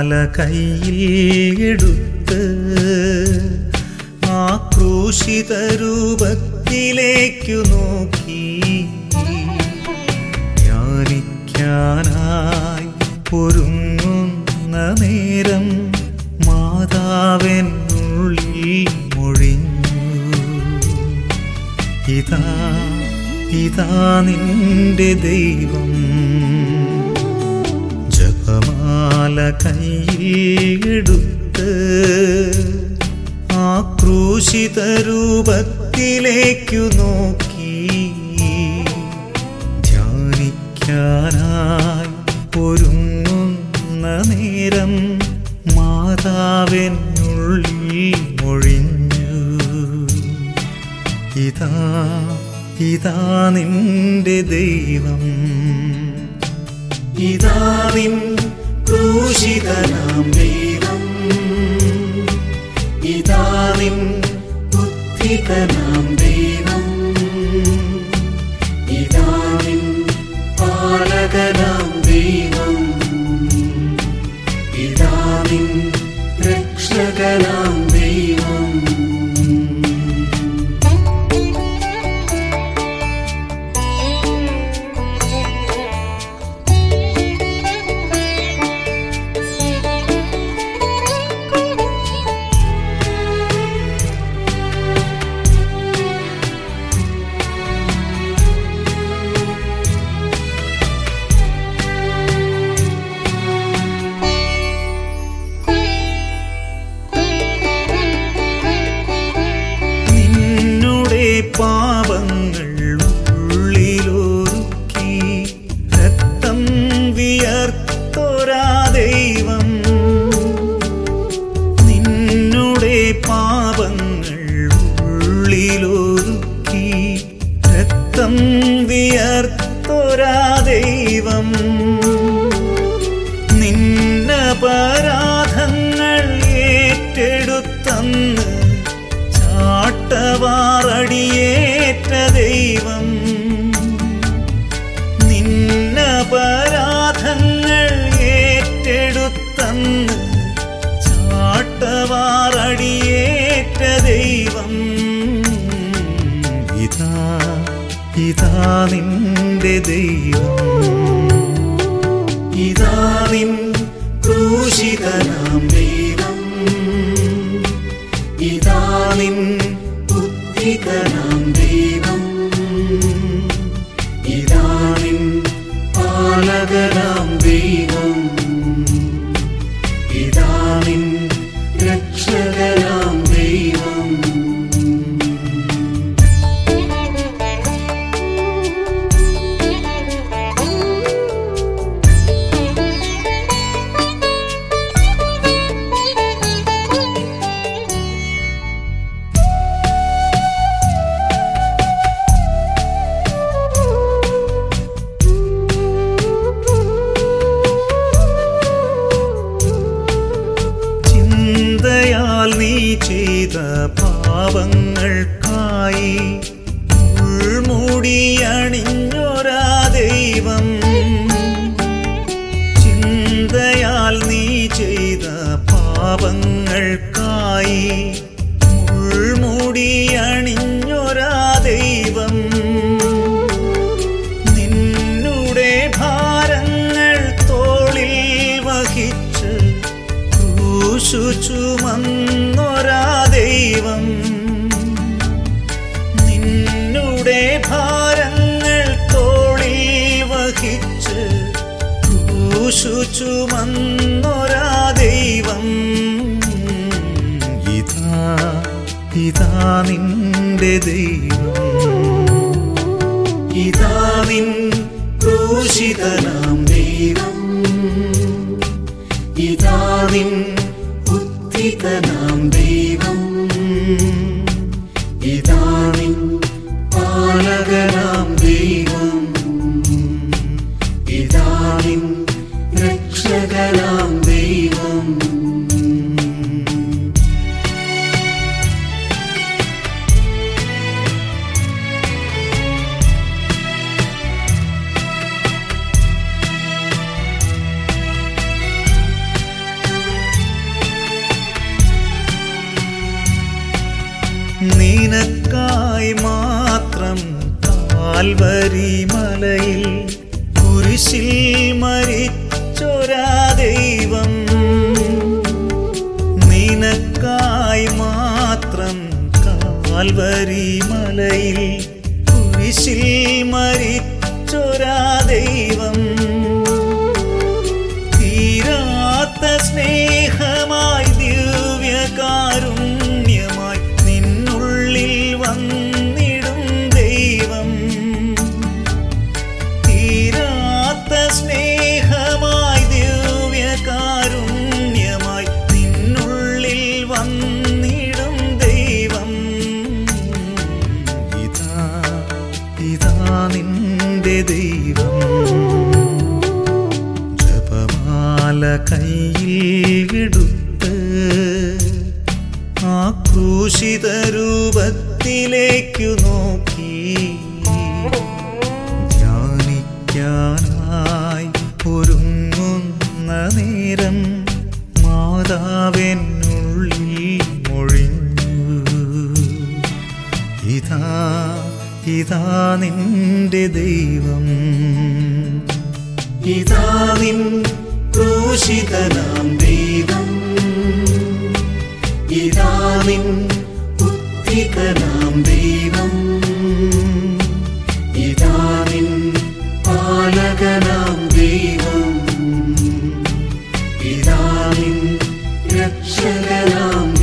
ജപമാല കയ്യിൽ എടുത്ത് ആ ക്രൂശിത രൂപത്തിലേക്കു നോക്കി ധ്യാനിക്കാനായി ഒരുങ്ങുന്ന നേരം മാതാവെന്നുള്ളിൽ മൊഴിഞ്ഞു ഇതാ ഇതാ നിന്റെ ദൈവം ജപമാല കയ്യിൽ എടുത്ത് ആ ക്രൂശിത രൂപത്തിലേക്കു നോക്കി ധ്യാനിക്കാനായി ഒരുങ്ങുന്ന നേരം മാതാവെന്നുള്ളിൽ മൊഴിഞ്ഞു ഇതാ ഇതാ നിന്റെ ദൈവം ഇതാ നിൻ ക്രൂശിതനാം ദൈവം ഇതാ നിൻ ബുദ്ധിതനാം ദൈവം ഇതാ നിൻ പാലകനാം ദൈവം ഇതാ നിൻ രക്ഷകനാം ദൈവം നിന്നുടെ പാപങ്ങൾ ഉള്ളിലൊരുക്കി രക്തം വിയർത്തൊരാ ദൈവം നിന്നുടെ പാപങ്ങൾ ഉള്ളിലൊരുക്കി രക്തം വിയർത്തൊരാ ദൈവം നിന്നപരാധങ്ങൾ ഏറ്റെടുത്തന്ന് ചാട്ടവാറടിയേറ്റ ദൈവം നിന്നപരാധങ്ങൾ ഏറ്റെടുത്തന്ന് ചാട്ടവാറടിയേറ്റ ദൈവം ഇതാ ഇതാ നിന്റെ ദൈവം ഇതാ നിൻ ക്രൂശിതനാം ദൈവം ഇതാ നിൻ ബുദ്ധിതനാം ദൈവം ഇതാ നിൻ പാലകനാം ദൈവം ഇതാ നിൻ രക്ഷകനാം ദൈവം ചിന്തയാൽ നീ ചെയ്ത പാപങ്ങൾക്കായി മുൾമുടി അണിഞ്ഞൊരാ ദൈവം ചിന്തയാൽ നീ ചെയ്ത പാപങ്ങൾക്കായി മുൾമുടി അണിഞ്ഞൊരാ ദൈവം നിന്നുടെ ഭാരങ്ങൾ തോളിൽ വഹിച്ച് ക്രൂശു ചുമന്നൊരാ ദൈവം നിന്നുടെ ഭാരങ്ങൾ തോളിൽ വഹിച്ച് ക്രൂശു ചുമന്നൊരാ ദൈവം ഇതാ ഇതാ നിന്റെ ദൈവം ഇതാ നിൻ ക്രൂശിതനാം ദൈവം ഇതാ നിൻ ഉദ്ധിതനാം ദൈവം ഇതാ നിൻ പാലകനാം ദൈവം ഇതാ നിൻ രക്ഷകനാം ദൈവം നിനക്കായി മാത്രം കാൽവരി മലയിൽ കുരിശിൽ മരിച്ചൊരാ ദൈവം നിനക്കായി മാത്രം കാൽവരി മലയിൽ കുരിശിൽ മരിച്ചൊരാ ദൈവം തീരാത്ത സ്നേഹമായി ദിവ്യകാരുണ്യമായി നിന്നുള്ളിൽ വന്നിടും ദൈവം തീരാത്ത സ്നേഹമായി ദിവ്യകാരുണ്യമായി നിന്നുള്ളിൽ വന്നിടും ദൈവം ഇതാ ഇതാ നിന്റെ ദൈവം ജപമാല കയ്യിൽ എടുത്ത് ആ ക്രൂശിത രൂപത്തിലേക്കു നോക്കി ധ്യാനിക്കാനായി ഒരുങ്ങുന്ന നേരം മാതാവെന്നുള്ളിൽ മൊഴിഞ്ഞു ഇതാ ഇതാ നിന്റെ ദൈവം ഇതാ നിൻ ക്രൂശിതനാം ദൈവം ഇതാ നിൻ ഉത്തികനാം ദൈവം ഇതാ നിൻ പാലകനാം ദൈവം ഇതാ നിൻ രക്ഷകനാം